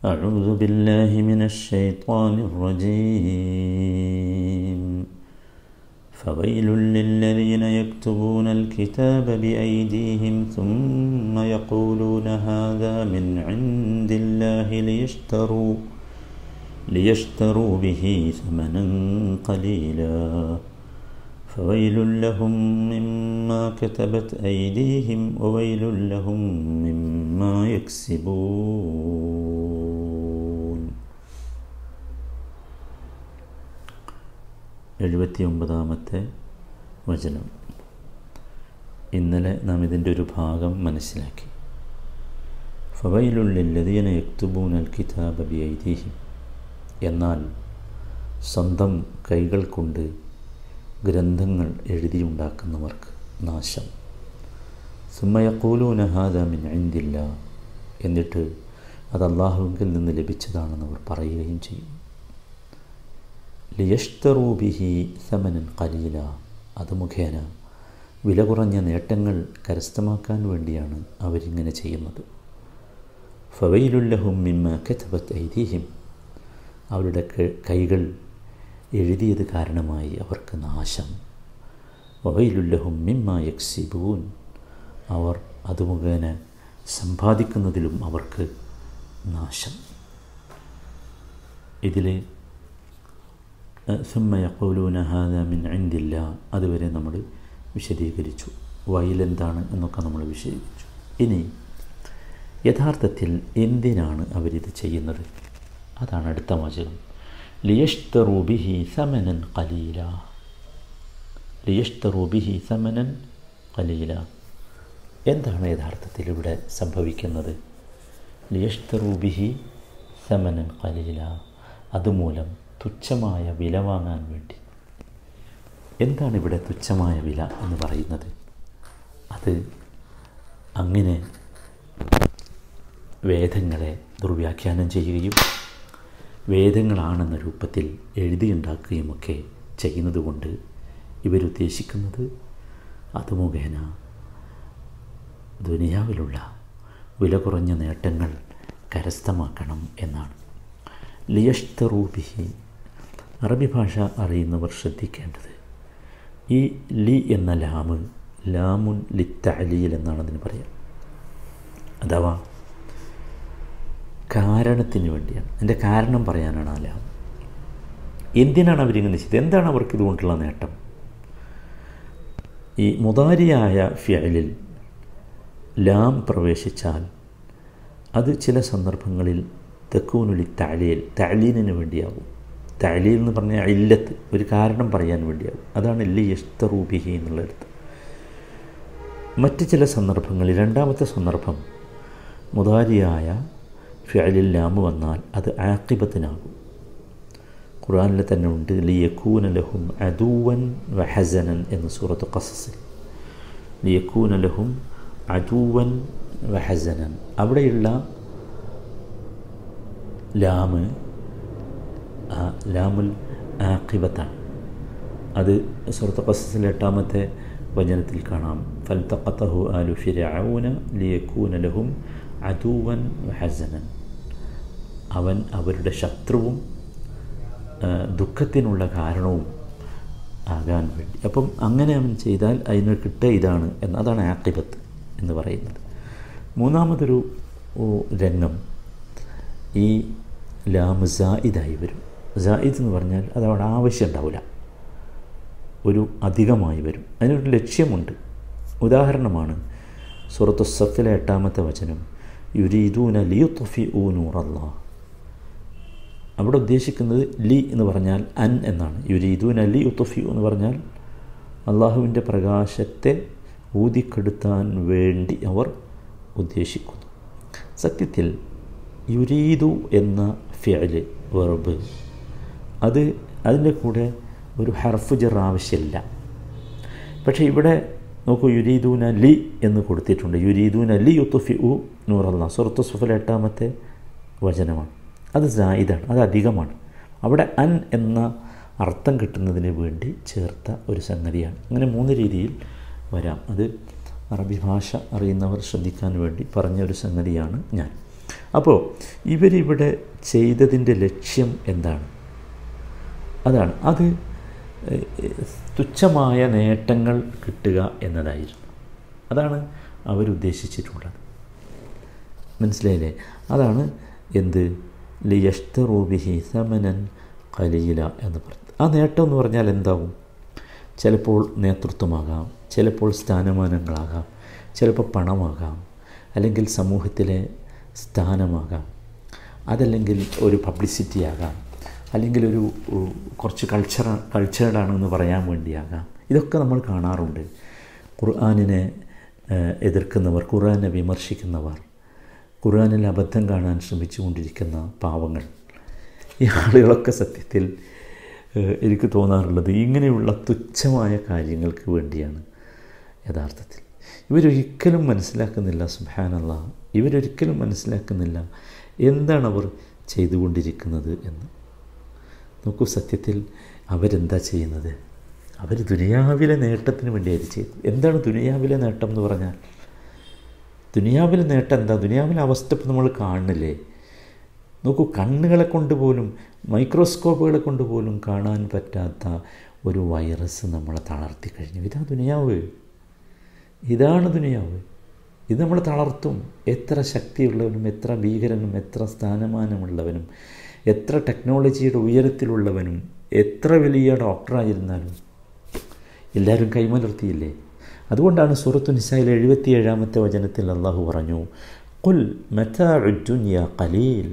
أعوذ بالله من الشيطان الرجيم فويل للذين يكتبون الكتاب بأيديهم ثم يقولون هذا من عند الله ليشتروا ليشتروا به ثمنا قليلا فويل لهم مما كتبت أيديهم وويل لهم مما يكسبون എഴുപത്തി ഒമ്പതാമത്തെ വചനം ഇന്നലെ നാം ഇതിൻ്റെ ഒരു ഭാഗം മനസ്സിലാക്കി ഫവയിലുള്ളില്ലതീന യക്തുബൂനൽ കിതാബ ബി ഐതിഹ്യം എന്നാൽ സ്വന്തം കൈകൾ കൊണ്ട് ഗ്രന്ഥങ്ങൾ എഴുതിയുണ്ടാക്കുന്നവർക്ക് നാശം സുമ്മയക്കൂലൂന ഹാദ മിൻ ഐന്ദില്ല എന്നിട്ട് അത് അള്ളാഹുവിൽ നിന്ന് ലഭിച്ചതാണെന്ന് അവർ പറയുകയും ചെയ്യും ലിയഷ്തറൂബിഹി സമനൻ കലീല അത് മുഖേന വില കുറഞ്ഞ നേട്ടങ്ങൾ കരസ്ഥമാക്കാൻ വേണ്ടിയാണ് അവരിങ്ങനെ ചെയ്യുന്നത് ഫവയിലുല്ലഹും മിമ്മ കെത്തബത്ത് ഐതിഹ്യം അവരുടെ കൈകൾ എഴുതിയത് കാരണമായി അവർക്ക് നാശം വവയിലുല്ലഹും മിമ്മ യക്സിബൂൻ അവർ അത് മുഖേന സമ്പാദിക്കുന്നതിലും അവർക്ക് നാശം ഇതിൽ സുമ്മയക്കോലൂന ഹാദ മിൻ ഐന്ദില്ല അതുവരെ നമ്മൾ വിശദീകരിച്ചു വയലെന്താണ് എന്നൊക്കെ നമ്മൾ വിശദീകരിച്ചു ഇനി യഥാർത്ഥത്തിൽ എന്തിനാണ് അവരിത് ചെയ്യുന്നത് അതാണ് അടുത്ത വാചകം ലിയഷ്തറൂ ബിഹി സമനൻ കലീല ലിയഷ്തറൂ ബിഹി സമനൻ കലീല എന്താണ് യഥാർത്ഥത്തിൽ ഇവിടെ സംഭവിക്കുന്നത് ലിയഷ്തറൂ ബിഹി സമനൻ കലീല അതുമൂലം തുച്ഛമായ വില വാങ്ങാൻ വേണ്ടി എന്താണ് ഇവിടെ തുച്ഛമായ വില എന്ന് പറയുന്നത് അത് അങ്ങനെ വേദങ്ങളെ ദുർവ്യാഖ്യാനം ചെയ്യുകയും വേദങ്ങളാണെന്ന രൂപത്തിൽ എഴുതിയുണ്ടാക്കുകയുമൊക്കെ ചെയ്യുന്നത് കൊണ്ട് ഇവരുദ്ദേശിക്കുന്നത് അത് മുഖേന ദുനിയാവിലുള്ള വില കുറഞ്ഞ നേട്ടങ്ങൾ കരസ്ഥമാക്കണം എന്നാണ് ലിയഷ്തറൂബിഹി അറബി ഭാഷ അറിയുന്നവർ ശ്രദ്ധിക്കേണ്ടത് ഈ ലി എന്ന ലാമ് ലാമുൻ ലിത്തലീൽ എന്നാണ് അതിന് പറയാം അഥവാ കാരണത്തിന് വേണ്ടിയാണ് എൻ്റെ കാരണം പറയാനാണ് ആ ലാം എന്തിനാണ് അവരിങ്ങനെ ചെയ്തത് എന്താണ് അവർക്ക് ഇതുകൊണ്ടുള്ള നേട്ടം ഈ മുതാരിയായ ഫ്യലിൽ ലാം പ്രവേശിച്ചാൽ അത് ചില സന്ദർഭങ്ങളിൽ തെക്കൂനുലി താലീൽ താലീലിന് വേണ്ടിയാവും താലീൽ എന്ന് പറഞ്ഞാൽ ഇല്ലത്ത് ഒരു കാരണം പറയാൻ വേണ്ടിയാവും അതാണ് ഇല്ലി യസ്തറൂബിഹി എന്നുള്ളടത്ത് മറ്റ് ചില സന്ദർഭങ്ങളിൽ രണ്ടാമത്തെ സന്ദർഭം മുതാരിയായ ഫിഅലിൽ ലാമ് വന്നാൽ അത് ആക്കിബത്തിനാകും ഖുറാനിൽ തന്നെ ഉണ്ട് ലിയക്കൂന ലഹും അദൂവൻ വഹസനൻ എന്ന് സൂറത്ത് ഖസസിൽ ലിയക്കൂന ലഹും അദൂവൻ വഹസനൻ അവിടെയുള്ള ലാമ് ലാമുൽ ആക്കിബത്താണ് അത് സൂറത്ത് ഖസസിലെ എട്ടാമത്തെ വചനത്തിൽ കാണാം ഫൽത്തഖത്തഹു ആലു ഫിരഊന ലിയക്കൂന ലഹും അദൂവൻ ഹസനൻ അവൻ അവരുടെ ശത്രുവും ദുഃഖത്തിനുള്ള കാരണവും ആകാൻ വേണ്ടി അപ്പം അങ്ങനെ അവൻ ചെയ്താൽ അതിന് കിട്ടുക ഇതാണ് എന്ന് അതാണ് ആക്കിബത്ത് എന്ന് പറയുന്നത് മൂന്നാമതൊരു രംഗം ഈ ലാമ് സായിദായി വരും സായിദ് എന്ന് പറഞ്ഞാൽ അതവിടെ ആവശ്യം ഉണ്ടാവില്ല ഒരു അധികമായി വരും അതിനൊരു ലക്ഷ്യമുണ്ട് ഉദാഹരണമാണ് സുറത്തു സഫിലെ എട്ടാമത്തെ വചനം യുരീദൂന ലിയുത്തൊഫി ഊ നൂറല്ലാ അവിടെ ഉദ്ദേശിക്കുന്നത് ലി എന്ന് പറഞ്ഞാൽ അൻ എന്നാണ് യുരീദൂന ലി ഉത്തൊഫി എന്ന് പറഞ്ഞാൽ അള്ളാഹുവിൻ്റെ പ്രകാശത്തെ ഊതിക്കെടുത്താൻ വേണ്ടി അവർ ഉദ്ദേശിക്കുന്നു സത്യത്തിൽ യുരീദു എന്ന ഫിയല് വെർബ് അത് അതിൻ്റെ കൂടെ ഒരു ഹർഫ് ജർ ആവശ്യമില്ല പക്ഷേ ഇവിടെ നോക്കൂ യുരീദൂന ലി എന്ന് കൊടുത്തിട്ടുണ്ട് യുരീദൂന ലി യുത്തുഫി ഉ നൂറല്ല സുറത്ത് സുഫൽ എട്ടാമത്തെ വചനമാണ് അത് സായിദാണ് അത് അധികമാണ് അവിടെ അൻ എന്ന അർത്ഥം കിട്ടുന്നതിന് വേണ്ടി ചേർത്ത ഒരു സംഗതിയാണ് അങ്ങനെ മൂന്ന് രീതിയിൽ വരാം അത് അറബി ഭാഷ അറിയുന്നവർ ശ്രദ്ധിക്കാൻ വേണ്ടി പറഞ്ഞ ഒരു സംഗതിയാണ് ഞാൻ അപ്പോൾ ഇവരിവിടെ ചെയ്തതിൻ്റെ ലക്ഷ്യം എന്താണ് അതാണ് അത് തുച്ഛമായ നേട്ടങ്ങൾ കിട്ടുക എന്നതായിരുന്നു അതാണ് അവരുദ്ദേശിച്ചിട്ടുള്ളത് മനസ്സിലായില്ലേ അതാണ് എന്ത് ലിയഷ്തറൂബിഹി സമനൻ കലീല എന്ന് പറയുന്നത് ആ നേട്ടം എന്ന് പറഞ്ഞാൽ എന്താവും ചിലപ്പോൾ നേതൃത്വമാകാം ചിലപ്പോൾ സ്ഥാനമാനങ്ങളാകാം ചിലപ്പോൾ പണമാകാം അല്ലെങ്കിൽ സമൂഹത്തിലെ സ്ഥാനമാകാം അതല്ലെങ്കിൽ ഒരു പബ്ലിസിറ്റി ആകാം അല്ലെങ്കിൽ ഒരു കുറച്ച് കൾച്ചർ കൾച്ചേർഡാണെന്ന് പറയാൻ വേണ്ടിയാകാം ഇതൊക്കെ നമ്മൾ കാണാറുണ്ട് ഖുർആാനിനെ എതിർക്കുന്നവർ ഖുർആാനെ വിമർശിക്കുന്നവർ ഖുർആാനിൽ അബദ്ധം കാണാൻ ശ്രമിച്ചുകൊണ്ടിരിക്കുന്ന പാവങ്ങൾ ഈ ആളുകളൊക്കെ സത്യത്തിൽ എനിക്ക് തോന്നാറുള്ളത് ഇങ്ങനെയുള്ള തുച്ഛമായ കാര്യങ്ങൾക്ക് വേണ്ടിയാണ് യഥാർത്ഥത്തിൽ ഇവരൊരിക്കലും മനസ്സിലാക്കുന്നില്ല സുബാനല്ല ഇവരൊരിക്കലും മനസ്സിലാക്കുന്നില്ല എന്താണ് അവർ ചെയ്തുകൊണ്ടിരിക്കുന്നത് എന്ന് നോക്കൂ സത്യത്തിൽ അവരെന്താ ചെയ്യുന്നത് അവർ ദുനിയാവിലെ നേട്ടത്തിന് വേണ്ടിയായിരുന്നു ചെയ്തത് എന്താണ് ദുനിയാവിലെ നേട്ടം എന്ന് പറഞ്ഞാൽ ദുനിയാവിലെ നേട്ടം എന്താ ദുനിയാവിലെ അവസ്ഥ ഇപ്പം നമ്മൾ കാണുന്നില്ലേ നോക്കൂ കണ്ണുകളെ കൊണ്ട് പോലും മൈക്രോസ്കോപ്പുകളെ കൊണ്ട് പോലും കാണാൻ പറ്റാത്ത ഒരു വൈറസ് നമ്മളെ തളർത്തി കഴിഞ്ഞു ഇതാ ദുനിയാവ് ഇതാണ് ദുനിയാവ് ഇത് നമ്മളെ തളർത്തും എത്ര ശക്തിയുള്ളവനും എത്ര ഭീകരനും എത്ര സ്ഥാനമാനമുള്ളവനും എത്ര ടെക്നോളജിയുടെ ഉയരത്തിലുള്ളവനും എത്ര വലിയ ഡോക്ടറായിരുന്നാലും എല്ലാവരും കൈമലർത്തിയില്ലേ അതുകൊണ്ടാണ് സൂറത്തു നിസായിൽ എഴുപത്തിയേഴാമത്തെ വചനത്തിൽ അള്ളാഹു പറഞ്ഞു കുൽ മറ്റാ കലീൽ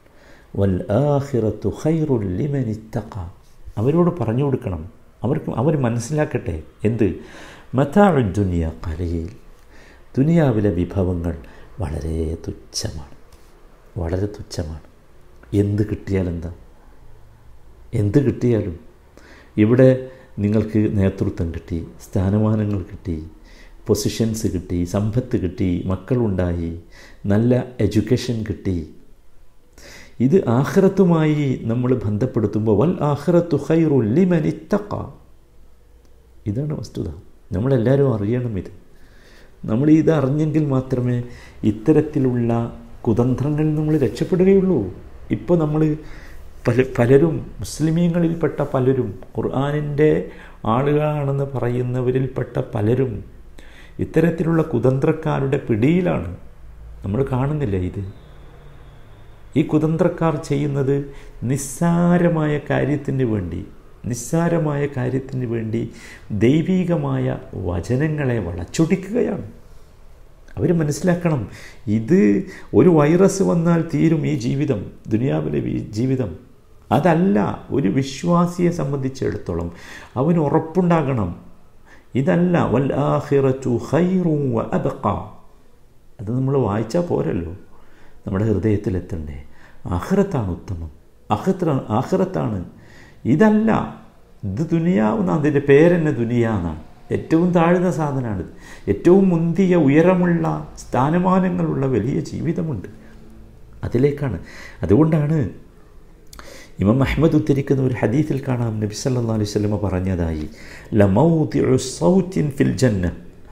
വൽ ആഹിറത്തു ഖൈറുൽ ലിമൻ ഇത്തഖ അവരോട് പറഞ്ഞു കൊടുക്കണം അവർക്ക് അവർ മനസ്സിലാക്കട്ടെ എന്ത് മത്താഴുദ്ദുനിയ കലയിൽ ദുനിയാവിലെ വിഭവങ്ങൾ വളരെ തുച്ഛമാണ് വളരെ തുച്ഛമാണ് എന്ത് കിട്ടിയാലെന്താ എന്ത് കിട്ടിയാലും ഇവിടെ നിങ്ങൾക്ക് നേതൃത്വം കിട്ടി സ്ഥാനമാനങ്ങൾ കിട്ടി പൊസിഷൻസ് കിട്ടി സമ്പത്ത് കിട്ടി മക്കളുണ്ടായി നല്ല എഡ്യൂക്കേഷൻ കിട്ടി ഇത് ആഹ്റത്തുമായി നമ്മൾ ബന്ധപ്പെടുത്തുമ്പോൾ വൽ ആഹ്റത്തു ഖൈറുല്ലിമൻ ഇത്തക്ക ഇതാണ് വസ്തുത നമ്മളെല്ലാവരും അറിയണം ഇത് നമ്മൾ ഇത് അറിഞ്ഞെങ്കിൽ മാത്രമേ ഇത്തരത്തിലുള്ള കുതന്ത്രങ്ങളിൽ നമ്മൾ രക്ഷപ്പെടുകയുള്ളൂ ഇപ്പോൾ നമ്മൾ പല പലരും മുസ്ലിമീങ്ങളിൽപ്പെട്ട പലരും ഖുർആാനിൻ്റെ ആളുകളാണെന്ന് പറയുന്നവരിൽപ്പെട്ട പലരും ഇത്തരത്തിലുള്ള കുതന്ത്രക്കാരുടെ പിടിയിലാണ് നമ്മൾ കാണുന്നില്ല ഇത് ഈ കുതന്ത്രക്കാർ ചെയ്യുന്നത് നിസ്സാരമായ കാര്യത്തിന് വേണ്ടി നിസ്സാരമായ കാര്യത്തിന് വേണ്ടി ദൈവീകമായ വചനങ്ങളെ വളച്ചൊടിക്കുകയാണ് അവർ മനസ്സിലാക്കണം ഇത് ഒരു വൈറസ് വന്നാൽ തീരും ഈ ജീവിതം ദുനിയാവിലെ ജീവിതം അതല്ല ഒരു വിശ്വാസിയെ സംബന്ധിച്ചിടത്തോളം അവന് ഉറപ്പുണ്ടാകണം ഇതല്ല വൽ ആഹിറു ഹൈറു അബക്ക അത് നമ്മൾ വായിച്ചാൽ പോരല്ലോ നമ്മുടെ ഹൃദയത്തിലെത്തണ്ടേ ആഹ്റത്താണ് ഉത്തമം അഹത്ര ആഹ്റത്താണ് ഇതല്ല ഇത് ദുനിയാവുന്ന അതിൻ്റെ പേരെന്നെ ദുനിയാന്നാണ് ഏറ്റവും താഴ്ന്ന സാധനമാണിത് ഏറ്റവും മുന്തിയ ഉയരമുള്ള സ്ഥാനമാനങ്ങളുള്ള വലിയ ജീവിതമുണ്ട് അതിലേക്കാണ് അതുകൊണ്ടാണ് ഇമാം അഹമ്മദ് ഉദ്ധരിക്കുന്ന ഒരു ഹദീസിൽ കാണാം നബി സല്ലല്ലാഹു അലൈഹി വസല്ലമ പറഞ്ഞതായി ലമൗദിഉ സൗത്തിൻ ഫിൽ ജന്ന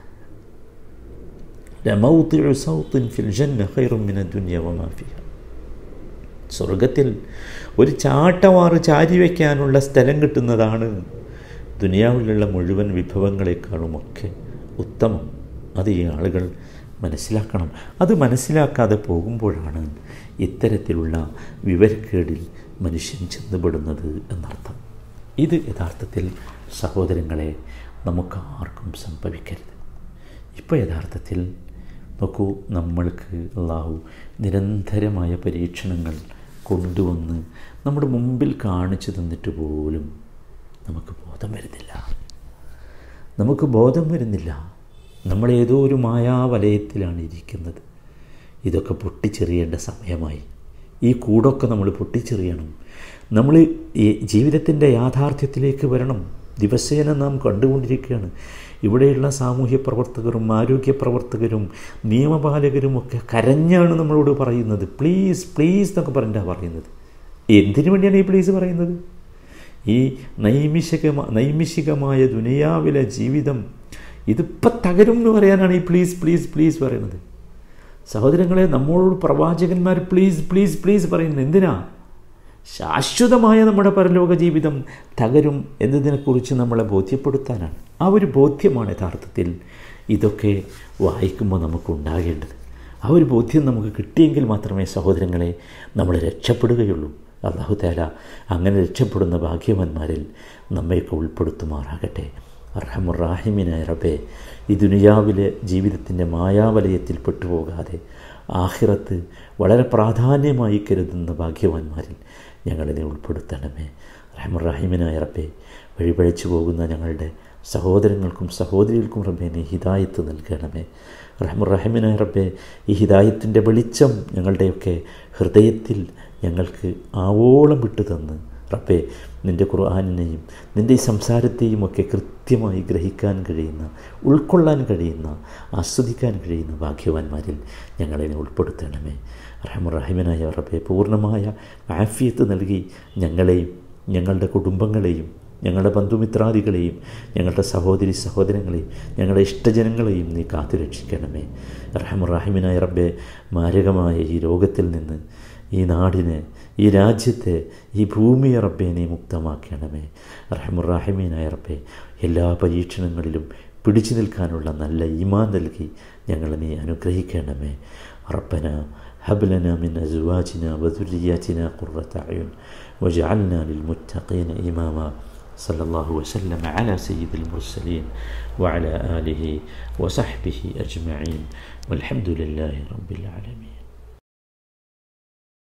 ലമൗദിഉ സൗത്തിൻ ഫിൽ ജന്ന ഖൈറും മിന ദുനിയ വമാ ഫിഹ സ്വർഗത്തിൽ ഒരു ചാട്ടവാറ് ചാരി വയ്ക്കാനുള്ള സ്ഥലം കിട്ടുന്നതാണ് ദുനിയാവിലുള്ള മുഴുവൻ വിഭവങ്ങളെക്കാളുമൊക്കെ ഉത്തമം അത് ഈ ആളുകൾ മനസ്സിലാക്കണം അത് മനസ്സിലാക്കാതെ പോകുമ്പോഴാണ് ഇത്തരത്തിലുള്ള വിവരക്കേടിൽ മനുഷ്യൻ ചെന്നുപെടുന്നത് എന്നർത്ഥം ഇത് യഥാർത്ഥത്തിൽ സഹോദരങ്ങളെ നമുക്ക് ആർക്കും സംഭവിക്കരുത് ഇപ്പോൾ യഥാർത്ഥത്തിൽ നോക്കൂ നമ്മൾക്ക് അള്ളാഹു നിരന്തരമായ പരീക്ഷണങ്ങൾ കൊണ്ടുവന്ന് നമ്മുടെ മുമ്പിൽ കാണിച്ചു തന്നിട്ട് പോലും നമുക്ക് ബോധം വരുന്നില്ല നമുക്ക് ബോധം വരുന്നില്ല നമ്മൾ ഏതോ ഒരു മായാവലയത്തിലാണ് ഇരിക്കുന്നത് ഇതൊക്കെ പൊട്ടിച്ചെറിയേണ്ട സമയമായി ഈ കൂടൊക്കെ നമ്മൾ പൊട്ടിച്ചെറിയണം നമ്മൾ ഈ ജീവിതത്തിൻ്റെ യാഥാർത്ഥ്യത്തിലേക്ക് വരണം ദിവസേന നാം കണ്ടുകൊണ്ടിരിക്കുകയാണ് ഇവിടെയുള്ള സാമൂഹ്യ പ്രവർത്തകരും ആരോഗ്യ പ്രവർത്തകരും നിയമപാലകരും ഒക്കെ കരഞ്ഞാണ് നമ്മളോട് പറയുന്നത് പ്ലീസ് പ്ലീസ് എന്നൊക്കെ പറഞ്ഞിട്ടാണ് പറയുന്നത് എന്തിനു വേണ്ടിയാണ് ഈ പ്ലീസ് പറയുന്നത് ഈ നൈമിഷികമ നൈമിഷികമായ ദുനിയാവിലെ ജീവിതം ഇതിപ്പം തകരും എന്ന് പറയാനാണ് ഈ പ്ലീസ് പ്ലീസ് പ്ലീസ് പറയുന്നത് സഹോദരങ്ങളെ നമ്മളോട് പ്രവാചകന്മാർ പ്ലീസ് പ്ലീസ് പ്ലീസ് പറയുന്നത് എന്തിനാ ശാശ്വതമായ നമ്മുടെ പരലോക ജീവിതം തകരും എന്നതിനെക്കുറിച്ച് നമ്മളെ ബോധ്യപ്പെടുത്താനാണ് ആ ഒരു ബോധ്യമാണ് യഥാർത്ഥത്തിൽ ഇതൊക്കെ വായിക്കുമ്പോൾ നമുക്കുണ്ടാകേണ്ടത് ആ ഒരു ബോധ്യം നമുക്ക് കിട്ടിയെങ്കിൽ മാത്രമേ സഹോദരങ്ങളെ നമ്മൾ രക്ഷപ്പെടുകയുള്ളൂ അള്ളാഹു താല അങ്ങനെ രക്ഷപ്പെടുന്ന ഭാഗ്യവാന്മാരിൽ നമ്മയൊക്കെ ഉൾപ്പെടുത്തുമാറാകട്ടെ അർഹമുറാഹിമിനായ റബേ ഈ ദുനിയാവിലെ ജീവിതത്തിൻ്റെ മായാവലയത്തിൽ പെട്ടുപോകാതെ ആഹിറത്ത് വളരെ പ്രാധാന്യമായി കരുതുന്ന ഭാഗ്യവാന്മാരിൽ ഞങ്ങളിനെ ഉൾപ്പെടുത്തണമേ റഹമുറാഹിമിനായ റബ്ബെ വഴിപഴിച്ചു പോകുന്ന ഞങ്ങളുടെ സഹോദരങ്ങൾക്കും സഹോദരികൾക്കും റബ്ബെ നീ ഹിദായത്ത് നൽകണമേ റഹമുറഹിമിനായ റബ്ബെ ഈ ഹിദായത്തിൻ്റെ വെളിച്ചം ഞങ്ങളുടെയൊക്കെ ഹൃദയത്തിൽ ഞങ്ങൾക്ക് ആവോളം വിട്ടു തന്ന് റബ്ബെ നിൻ്റെ ഖുർആാനിനെയും നിൻ്റെ ഈ സംസാരത്തെയും ഒക്കെ കൃത്യമായി ഗ്രഹിക്കാൻ കഴിയുന്ന ഉൾക്കൊള്ളാൻ കഴിയുന്ന ആസ്വദിക്കാൻ കഴിയുന്ന ഭാഗ്യവാന്മാരിൽ ഞങ്ങളെ ഉൾപ്പെടുത്തണമേ റഹമുറഹിമനായ റബ്ബെ പൂർണ്ണമായ ആഫിയത്ത് നൽകി ഞങ്ങളെയും ഞങ്ങളുടെ കുടുംബങ്ങളെയും ഞങ്ങളുടെ ബന്ധുമിത്രാദികളെയും ഞങ്ങളുടെ സഹോദരി സഹോദരങ്ങളെയും ഞങ്ങളുടെ ഇഷ്ടജനങ്ങളെയും നീ കാത്തു രക്ഷിക്കണമേ റഹമുറാഹിമിനായ റബ്ബെ മാരകമായ ഈ രോഗത്തിൽ നിന്ന് ഈ നാടിനെ ഈ രാജ്യത്തെ ഈ ഭൂമിയെ റബ്ബെ നീ മുക്തമാക്കണമേ റഹമുറാഹിമീനായ റബ്ബെ എല്ലാ പരീക്ഷണങ്ങളിലും പിടിച്ചു നിൽക്കാനുള്ള നല്ല ഈമാൻ നൽകി ഞങ്ങളെ നീ അനുഗ്രഹിക്കണമേ റബ്ബന هب لنا من أزواجنا وذرياتنا قرة أعين واجعلنا للمتقين إماما صلى الله وسلم على سيد المرسلين وعلى آله وصحبه أجمعين والحمد لله رب العالمين